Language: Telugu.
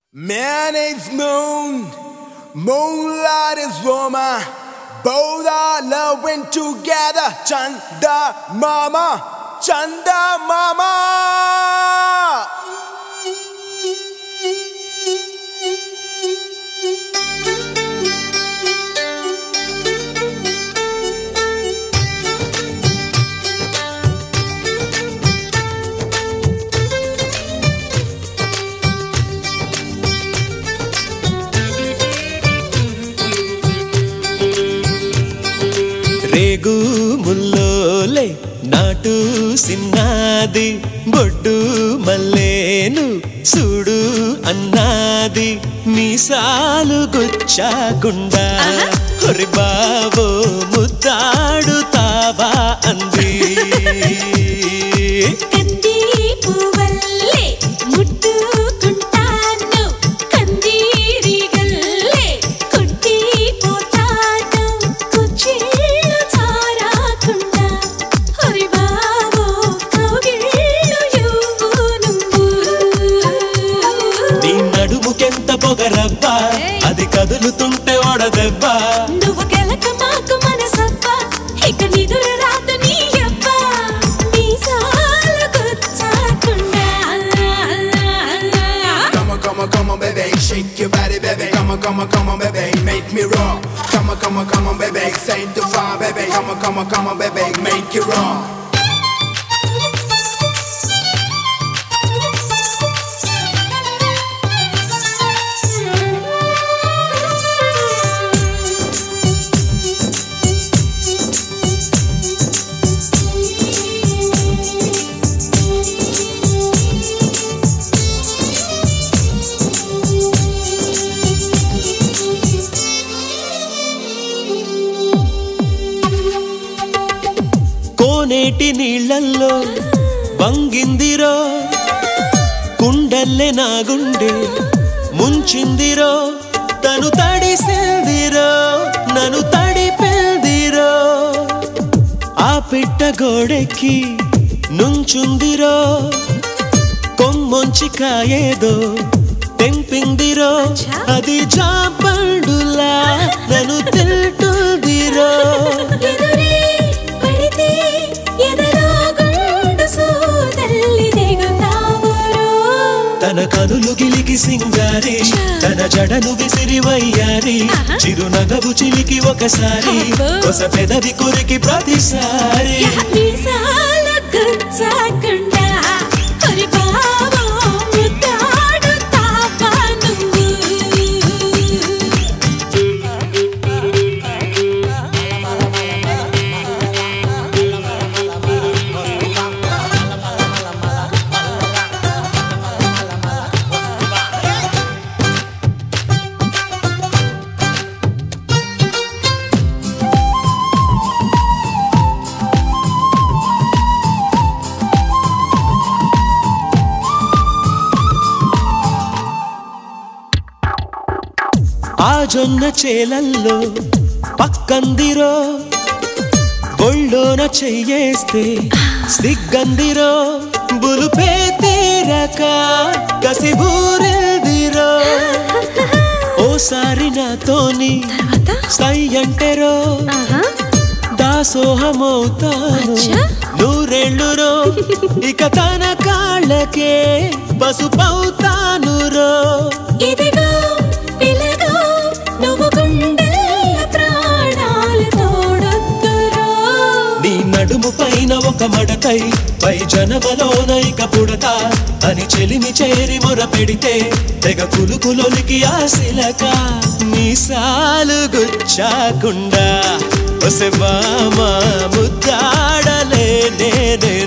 Man is moon, moonlight is woman. Both are loving together. Chanda mama, Chanda mama. రేగు ముల్లోలే నాటు సిన్నాది బొడ్డు మల్లేను చూడు అన్నాది మీసాలు గుచ్చాకుండా హొరి బావో ముద్దాడుతావా అంది కంది పువ్వల్లే ముట్టుకుంటాను కందిరిగల్లే కొట్టిపోతాను కుచ్చిళ్ళు చారాకుండా హరి బాబో కౌగిళ్ళు ఇవ్వు నువ్వు నీ నడుముకెంత పొగరవ్వా అది కదులుతుంటే ఓడదెబ్బా నువ్వు గెలక మాకు మనసవ్వ ఇక నిదురు రాదు నీ అవ్వ మీసాలు గుచ్చాకుండా Come on, come on, come on, baby, shake your body, baby. Come on, come on, come on, baby, make me rock. Come on, come on, come on, baby, say the fire, baby. Come on, come on, come on, baby, make it rock. కోనేటి నీళ్ళల్లో వంగిందిరో కుండల్లే నా గుండె ముంచిందిరో తను తడిసిందిరో నన్ను తడిపిందిరో ఆ పిట్ట గోడెక్కి నుంచుందిరో కొమ్మొంచి కాయేదో తెంపిందిరో అది చాపండులా నన్ను తింటుందిరో ఎదురే పడితే ఎదలో గుండు సోదల్లి దిగుతావురో తన కనులు గిలికి సింగారి తన జడను విసిరి వయ్యారి చిరునగవు చిలికి ఒకసారి అబ్బో. కొస పెదవి కొరికి ప్రతిసారి మీసాల గుచ్చాకుండా హరి బాబో ముద్దాడుతావా నువ్వు ఆ జొన్న చేలల్లో పక్కందిరో ఒళ్ళోన చెయ్యేస్తే సిగ్గందిరో బులుపే తీరక కసిబూరెదిరో ఓసారి నాతోని సై అంటేరో దాసోహమవుతాను అచ్చా. నూరెళ్ళురో ఇక తన కాళ్ళకే పసుపవుతాను రో ఇదిగో పిలగో నువ్వు గుండెల ప్రాణాలు తోడొద్దురో నీ నడుము పైన ఒక మడతై పై జనమలోన ఇక పుడతా అని చెలిమి చేరి మొర పెడితే తెగ కులుకులొలికి ఆశిలక మీసాలు గుచ్చాకుండా ఒసె మామ ముద్దాడలే నేనే